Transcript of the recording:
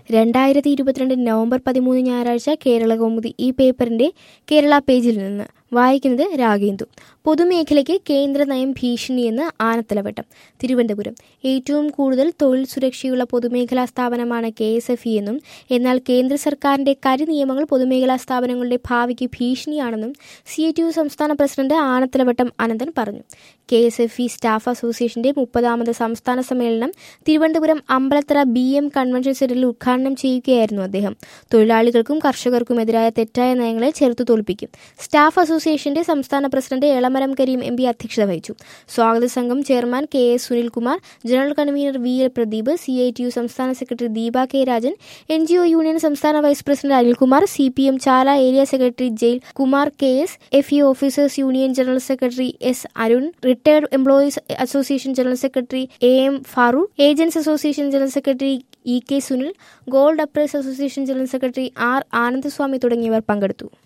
രണ്ടായിരത്തി ഇരുപത്തിരണ്ട് നവംബർ പതിമൂന്ന് ഞായറാഴ്ച കേരള കൗമുദി ഈ പേപ്പറിന്റെ കേരള പേജിൽ നിന്ന് വായിക്കുന്നത് രാഗേന്ദു പൊതുമേഖലയ്ക്ക് കേന്ദ്ര നയം ഭീഷണിയെന്ന് ആനത്തലവട്ടം തിരുവനന്തപുരം ഏറ്റവും കൂടുതൽ തൊഴിൽ സുരക്ഷയുള്ള പൊതുമേഖലാ സ്ഥാപനമാണ് കെ എസ് എഫ് ഇ എന്നും എന്നാൽ കേന്ദ്ര സർക്കാരിന്റെ കരി നിയമങ്ങൾ പൊതുമേഖലാ സ്ഥാപനങ്ങളുടെ ഭാവിക്ക് ഭീഷണിയാണെന്നും സി ഐ ടി യു സംസ്ഥാന പ്രസിഡന്റ് ആനത്തലവട്ടം അനന്തൻ പറഞ്ഞു K S F E staff അസോസിയേഷന്റെ മുപ്പതാമത് സംസ്ഥാന സമ്മേളനം Thiruvananthapuram Ambalathara B M convention സെന്ററിൽ ഉദ്ഘാടനം ചെയ്യുകയായിരുന്നു അദ്ദേഹം തൊഴിലാളികൾക്കും കർഷകർക്കുമെതിരായ തെറ്റായ നയങ്ങളെ ചെറുത്തു തോൽപ്പിക്കും സ്റ്റാഫ് അസോസിയേഷന്റെ സംസ്ഥാന president Elamaram Kareem M P അധ്യക്ഷത വഹിച്ചു സ്വാഗത സംഘം chairman K S Sunilkumar general convener V L Pradeep C I T U സംസ്ഥാന secretary Deepa K Rajan N G O union സംസ്ഥാന vice president Anilkumar C P M Chala area secretary Jayil Kumar K S F E officers union general secretary S Arun retired employees association general secretary A M Farooq agents association general secretary E K Sunil gold appraise association general secretary R Anandaswamy തുടങ്ങിയവർ പങ്കെടുത്തു